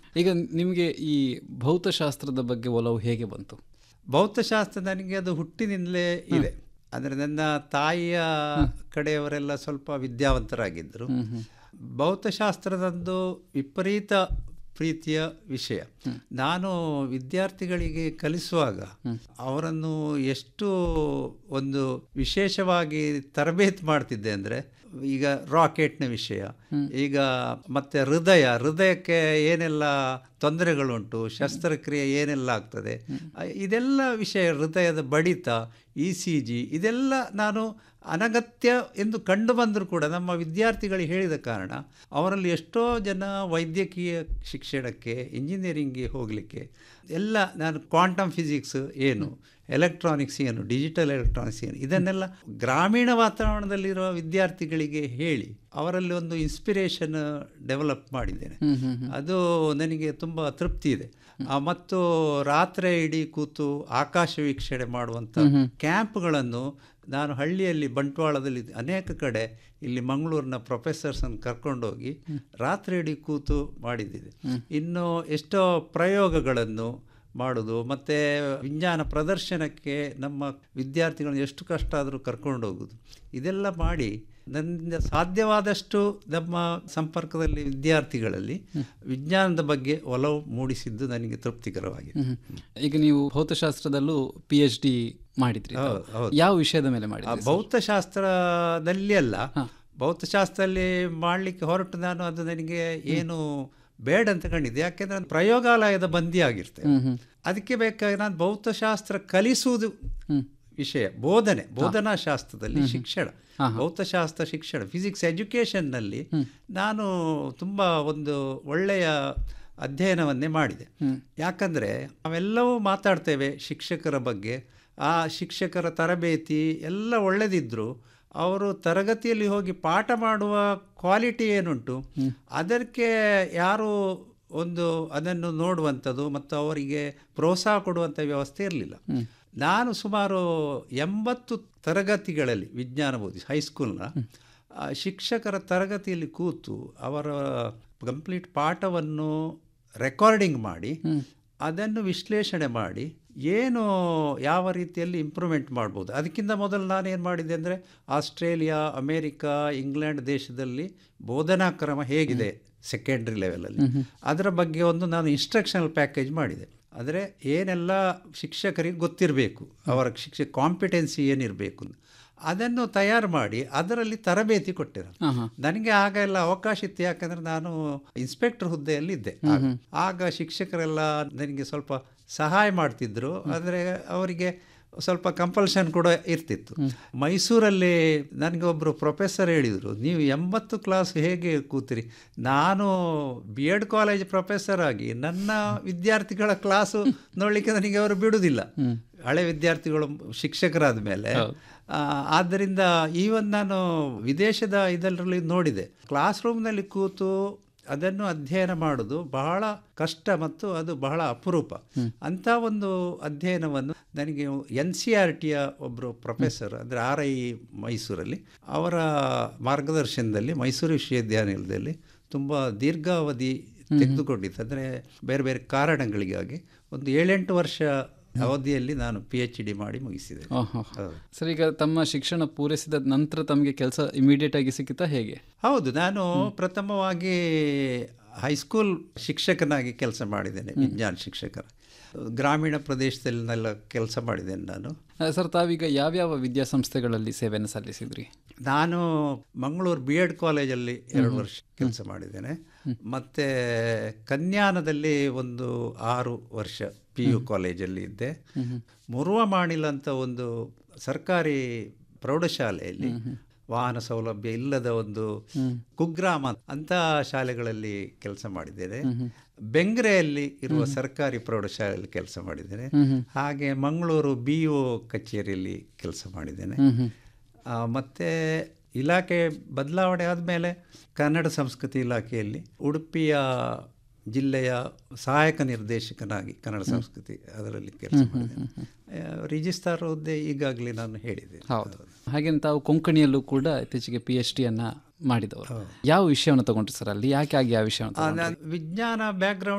ಈಗ ನಿಮಗೆ ಈ ಭೌತಶಾಸ್ತ್ರದ ಬಗ್ಗೆ ಒಲವು ಹೇಗೆ ಬಂತು ಭೌತಶಾಸ್ತ್ರ ನನಗೆ ಅದು ಹುಟ್ಟಿನಿಂದಲೇ ಇದೆ ಅಂದರೆ ನನ್ನ ತಾಯಿಯ ಕಡೆಯವರೆಲ್ಲ ಸ್ವಲ್ಪ ವಿದ್ಯಾವಂತರಾಗಿದ್ದರು ಭೌತಶಾಸ್ತ್ರದಂದು ವಿಪರೀತ ಪ್ರೀತಿಯ ವಿಷಯ ನಾನು ವಿದ್ಯಾರ್ಥಿಗಳಿಗೆ ಕಲಿಸುವಾಗ ಅವರನ್ನು ಎಷ್ಟು ಒಂದು ವಿಶೇಷವಾಗಿ ತರಬೇತಿ ಮಾಡ್ತಿದ್ದೆ ಅಂದರೆ ಈಗ ರಾಕೆಟ್ನ ವಿಷಯ ಈಗ ಮತ್ತೆ ಹೃದಯ ಹೃದಯಕ್ಕೆ ಏನೆಲ್ಲ ತೊಂದರೆಗಳುಂಟು ಶಸ್ತ್ರಕ್ರಿಯೆ ಏನೆಲ್ಲ ಆಗ್ತದೆ ಇದೆಲ್ಲ ವಿಷಯ ಹೃದಯದ ಬಡಿತ ಇ ಸಿ ಜಿ ಇದೆಲ್ಲ ನಾನು ಅನಗತ್ಯ ಎಂದು ಕಂಡು ಬಂದರೂ ಕೂಡ ನಮ್ಮ ವಿದ್ಯಾರ್ಥಿಗಳಿಗೆ ಹೇಳಿದ ಕಾರಣ ಅವರಲ್ಲಿ ಎಷ್ಟೋ ಜನ ವೈದ್ಯಕೀಯ ಶಿಕ್ಷಣಕ್ಕೆ ಇಂಜಿನಿಯರಿಂಗ್ಗೆ ಹೋಗಲಿಕ್ಕೆ ಎಲ್ಲ ನಾನು ಕ್ವಾಂಟಮ್ ಫಿಸಿಕ್ಸ್ ಏನು ಎಲೆಕ್ಟ್ರಾನಿಕ್ಸ್ ಏನು ಡಿಜಿಟಲ್ ಎಲೆಕ್ಟ್ರಾನಿಕ್ಸ್ ಏನು ಇದನ್ನೆಲ್ಲ ಗ್ರಾಮೀಣ ವಾತಾವರಣದಲ್ಲಿರುವ ವಿದ್ಯಾರ್ಥಿಗಳಿಗೆ ಹೇಳಿ ಅವರಲ್ಲಿ ಒಂದು ಇನ್ಸ್ಪಿರೇಷನ್ ಡೆವಲಪ್ ಮಾಡಿದ್ದೇನೆ ಅದು ನನಗೆ ತುಂಬ ತೃಪ್ತಿ ಇದೆ ಆ, ಮತ್ತು ರಾತ್ರಿ ಇಡೀ ಕೂತು ಆಕಾಶ ವೀಕ್ಷಣೆ ಮಾಡುವಂಥ ಕ್ಯಾಂಪ್ಗಳನ್ನು ನಾನು ಹಳ್ಳಿಯಲ್ಲಿ ಬಂಟ್ವಾಳದಲ್ಲಿ ಅನೇಕ ಕಡೆ ಇಲ್ಲಿ ಮಂಗಳೂರಿನ ಪ್ರೊಫೆಸರ್ಸನ್ನು ಕರ್ಕೊಂಡೋಗಿ ರಾತ್ರಿ ಇಡೀ ಕೂತು ಮಾಡಿದ್ದಿದೆ ಇನ್ನು ಎಷ್ಟೋ ಪ್ರಯೋಗಗಳನ್ನು ಮಾಡೋದು ಮತ್ತು ವಿಜ್ಞಾನ ಪ್ರದರ್ಶನಕ್ಕೆ ನಮ್ಮ ವಿದ್ಯಾರ್ಥಿಗಳನ್ನು ಎಷ್ಟು ಕಷ್ಟ ಆದರೂ ಕರ್ಕೊಂಡು ಹೋಗೋದು ಇದೆಲ್ಲ ಮಾಡಿ ನನ್ನಿಂದ ಸಾಧ್ಯವಾದಷ್ಟು ನಮ್ಮ ಸಂಪರ್ಕದಲ್ಲಿ ವಿದ್ಯಾರ್ಥಿಗಳಲ್ಲಿ ವಿಜ್ಞಾನದ ಬಗ್ಗೆ ಒಲವು ಮೂಡಿಸಿದ್ದು ನನಗೆ ತೃಪ್ತಿಕರವಾಗಿದೆ ಈಗ ನೀವು ಭೌತಶಾಸ್ತ್ರದಲ್ಲೂ ಪಿ ಎಚ್ ಡಿ ಮಾಡಿದ್ರಿ ಹೌದು, ಹೌದು. ಯಾವ ವಿಷಯದ ಮೇಲೆ ಆ ಮಾಡಿದ್ರಿ ಭೌತಶಾಸ್ತ್ರದಲ್ಲಿ ಅಲ್ಲ ಭೌತಶಾಸ್ತ್ರದಲ್ಲಿ ಮಾಡಲಿಕ್ಕೆ ಹೊರಟು ನಾನು ಅದು ನನಗೆ ಏನು ಬೇಡ ಅಂತ ಕಂಡಿದ್ದೆ ಯಾಕೆಂದ್ರೆ ನಾನು ಪ್ರಯೋಗಾಲಯದ ಬಂದಿ ಆಗಿರ್ತೇನೆ ಅದಕ್ಕೆ ಬೇಕಾಗಿ ನಾನು ಭೌತಶಾಸ್ತ್ರ ಕಲಿಸುವುದು ವಿಷಯ ಬೋಧನೆ ಬೋಧನಾ ಶಾಸ್ತ್ರದಲ್ಲಿ ಶಿಕ್ಷಣ ಭೌತಶಾಸ್ತ್ರ ಶಿಕ್ಷಣ ಫಿಸಿಕ್ಸ್ ಎಜುಕೇಷನ್ನಲ್ಲಿ ನಾನು ತುಂಬ ಒಂದು ಒಳ್ಳೆಯ ಅಧ್ಯಯನವನ್ನೇ ಮಾಡಿದೆ ಯಾಕಂದರೆ ನಾವೆಲ್ಲವೂ ಮಾತಾಡ್ತೇವೆ ಶಿಕ್ಷಕರ ಬಗ್ಗೆ ಆ ಶಿಕ್ಷಕರ ತರಬೇತಿ ಎಲ್ಲ ಒಳ್ಳೆದಿದ್ದರೂ ಅವರು ತರಗತಿಯಲ್ಲಿ ಹೋಗಿ ಪಾಠ ಮಾಡುವ ಕ್ವಾಲಿಟಿ ಏನುಂಟು ಅದಕ್ಕೆ ಯಾರು ಒಂದು ಅದನ್ನು ನೋಡುವಂಥದ್ದು ಮತ್ತು ಅವರಿಗೆ ಪ್ರೋತ್ಸಾಹ ಕೊಡುವಂಥ ವ್ಯವಸ್ಥೆ ಇರಲಿಲ್ಲ ನಾನು ಸುಮಾರು ಎಂಬತ್ತು ತರಗತಿಗಳಲ್ಲಿ ವಿಜ್ಞಾನ ಬೋಧಿ ಹೈಸ್ಕೂಲ್ನ ಆ, ಶಿಕ್ಷಕರ ತರಗತಿಯಲ್ಲಿ ಕೂತು ಅವರ ಕಂಪ್ಲೀಟ್ ಪಾಠವನ್ನು ರೆಕಾರ್ಡಿಂಗ್ ಮಾಡಿ ಅದನ್ನು ವಿಶ್ಲೇಷಣೆ ಮಾಡಿ ಏನು ಯಾವ ರೀತಿಯಲ್ಲಿ ಇಂಪ್ರೂವ್ಮೆಂಟ್ ಮಾಡ್ಬೋದು ಅದಕ್ಕಿಂತ ಮೊದಲು ನಾನೇನು ಮಾಡಿದೆ ಅಂದರೆ ಆಸ್ಟ್ರೇಲಿಯಾ ಅಮೇರಿಕಾ ಇಂಗ್ಲೆಂಡ್ ದೇಶದಲ್ಲಿ ಬೋಧನಾ ಕ್ರಮ ಹೇಗಿದೆ ಸೆಕೆಂಡ್ರಿ ಲೆವೆಲಲ್ಲಿ ಅದರ ಬಗ್ಗೆ ಒಂದು ನಾನು ಇನ್ಸ್ಟ್ರಕ್ಷನಲ್ ಪ್ಯಾಕೇಜ್ ಮಾಡಿದೆ ಆದರೆ ಏನೆಲ್ಲ ಶಿಕ್ಷಕರಿಗೆ ಗೊತ್ತಿರಬೇಕು ಅವರ ಶಿಕ್ಷಕ ಕಾಂಪಿಟೆನ್ಸಿ ಏನಿರಬೇಕು ಅದನ್ನು ತಯಾರು ಮಾಡಿ ಅದರಲ್ಲಿ ತರಬೇತಿ ಕೊಟ್ಟೆ ನಾನು ನನಗೆ ಆಗ ಎಲ್ಲ ಅವಕಾಶ ಇತ್ತು ಯಾಕಂದ್ರೆ ನಾನು ಇನ್ಸ್ಪೆಕ್ಟರ್ ಹುದ್ದೆಯಲ್ಲಿ ಇದ್ದೆ ಆಗ. ಆಗ ಶಿಕ್ಷಕರೆಲ್ಲ ನನಗೆ ಸ್ವಲ್ಪ ಸಹಾಯ ಮಾಡ್ತಿದ್ರು ಆದರೆ ಅವರಿಗೆ ಸ್ವಲ್ಪ ಕಂಪಲ್ಷನ್ ಕೂಡ ಇರ್ತಿತ್ತು ಮೈಸೂರಲ್ಲಿ ನನಗೆ ಒಬ್ಬರು ಪ್ರೊಫೆಸರ್ ಹೇಳಿದರು ನೀವು ಎಂಬತ್ತು ಕ್ಲಾಸ್ ಹೇಗೆ ಕೂತಿರಿ ನಾನು ಬಿ ಎಡ್ ಕಾಲೇಜ್ ಪ್ರೊಫೆಸರ್ ಆಗಿ ನನ್ನ ವಿದ್ಯಾರ್ಥಿಗಳ ಕ್ಲಾಸು ನೋಡಲಿಕ್ಕೆ ನನಗೆ ಅವರು ಬಿಡುವುದಿಲ್ಲ ಹಳೆ ವಿದ್ಯಾರ್ಥಿಗಳು ಶಿಕ್ಷಕರಾದ ಮೇಲೆ ಆ, ಆದ್ದರಿಂದ ಈವನ್ ನಾನು ವಿದೇಶದ ಇದರಲ್ಲಿ ನೋಡಿದೆ ಕ್ಲಾಸ್ ರೂಮ್ನಲ್ಲಿ ಕೂತು ಅದನ್ನು ಅಧ್ಯಯನ ಮಾಡೋದು ಬಹಳ ಕಷ್ಟ ಮತ್ತು ಅದು ಬಹಳ ಅಪರೂಪ ಅಂಥ ಒಂದು ಅಧ್ಯಯನವನ್ನು ನನಗೆ ಎನ್ ಸಿ ಆರ್ ಟಿಯ ಒಬ್ಬರು ಪ್ರೊಫೆಸರ್ ಅಂದರೆ ಆರ್ ಐ ಮೈಸೂರಲ್ಲಿ ಅವರ ಮಾರ್ಗದರ್ಶನದಲ್ಲಿ ಮೈಸೂರು ವಿಶ್ವವಿದ್ಯಾನಿಲಯದಲ್ಲಿ ತುಂಬ ದೀರ್ಘಾವಧಿ ತೆಗೆದುಕೊಂಡಿತ್ತು ಅಂದರೆ ಬೇರೆ ಬೇರೆ ಕಾರಣಗಳಿಗಾಗಿ ಒಂದು ಏಳೆಂಟು ವರ್ಷ ಅವಧಿಯಲ್ಲಿ ನಾನು ಪಿ ಎಚ್ ಡಿ ಮಾಡಿ ಮುಗಿಸಿದೆ ಓಹೋ. ಹೌದು. ಸರ್ ಈಗ ತಮ್ಮ ಶಿಕ್ಷಣ ಪೂರೈಸಿದ ನಂತರ ತಮಗೆ ಕೆಲಸ ಇಮಿಡಿಯೇಟ್ ಆಗಿ ಸಿಕ್ಕಿತಾ ಹೇಗೆ ಹೌದು ನಾನು ಪ್ರಥಮವಾಗಿ ಹೈಸ್ಕೂಲ್ ಶಿಕ್ಷಕನಾಗಿ ಕೆಲಸ ಮಾಡಿದ್ದೇನೆ ವಿಜ್ಞಾನ ಶಿಕ್ಷಕರ ಗ್ರಾಮೀಣ ಪ್ರದೇಶದಲ್ಲೆಲ್ಲ ಕೆಲಸ ಮಾಡಿದ್ದೇನೆ ನಾನು ಆ, ಸರ್ ತಾವೀಗ ಯಾವ್ಯಾವ ವಿದ್ಯಾಸಂಸ್ಥೆಗಳಲ್ಲಿ ಸೇವೆಯನ್ನು ಸಲ್ಲಿಸಿದ್ರಿ ನಾನು ಮಂಗಳೂರು ಬಿ ಎಡ್ ಕಾಲೇಜಲ್ಲಿ ಎರಡು ವರ್ಷ ಕೆಲಸ ಮಾಡಿದ್ದೇನೆ ಮತ್ತು ಕನ್ಯಾನದಲ್ಲಿ ಒಂದು ಆರು ವರ್ಷ ಪಿ ಯು ಕಾಲೇಜಲ್ಲಿ ಇದ್ದೆ ಮುರುವ ಮಾಣಿಲ ಅಂತ ಒಂದು ಸರ್ಕಾರಿ ಪ್ರೌಢಶಾಲೆಯಲ್ಲಿ ವಾಹನ ಸೌಲಭ್ಯ ಇಲ್ಲದ ಒಂದು ಕುಗ್ರಾಮ ಅಂತ ಶಾಲೆಗಳಲ್ಲಿ ಕೆಲಸ ಮಾಡಿದ್ದೇನೆ ಬೆಂಗ್ರೆಯಲ್ಲಿ ಇರುವ ಸರ್ಕಾರಿ ಪ್ರೌಢಶಾಲೆಯಲ್ಲಿ ಕೆಲಸ ಮಾಡಿದ್ದೇನೆ ಹಾಗೆ ಮಂಗಳೂರು ಬಿ ಒ ಕಚೇರಿಯಲ್ಲಿ ಕೆಲಸ ಮಾಡಿದ್ದೇನೆ ಆ, ಮತ್ತೆ ಇಲಾಖೆ ಬದಲಾವಣೆ ಆದಮೇಲೆ ಕನ್ನಡ ಸಂಸ್ಕೃತಿ ಇಲಾಖೆಯಲ್ಲಿ ಉಡುಪಿಯ ಜಿಲ್ಲೆಯ ಸಹಾಯಕ ನಿರ್ದೇಶಕನಾಗಿ ಕನ್ನಡ ಸಂಸ್ಕೃತಿ ಅದರಲ್ಲಿ ಕೆಲಸ ಮಾಡಿದ್ದೇನೆ ಆ, ರಿಜಿಸ್ಟ್ರಾರ್ ಹುದ್ದೆ ಈಗಾಗಲೇ ನಾನು ಹೇಳಿದೆ ಹೌದು ಹಾಗೆ ತಾವು ಕೊಂಕಣಿಯಲ್ಲೂ ಕೂಡ ಇತ್ತೀಚೆಗೆ ಪಿ ಎಚ್ ಡಿಯನ್ನ ಮಾಡಿದವರು ಯಾವ ವಿಷಯವನ್ನು ತಗೊಂಡ್ರಿ ಸರ್ ಅಲ್ಲಿ ಯಾಕೆ ಆಗಿ ಯಾವ ವಿಷಯವನ್ನು ನಾನು ವಿಜ್ಞಾನ ಬ್ಯಾಕ್ಗ್ರೌಂಡ್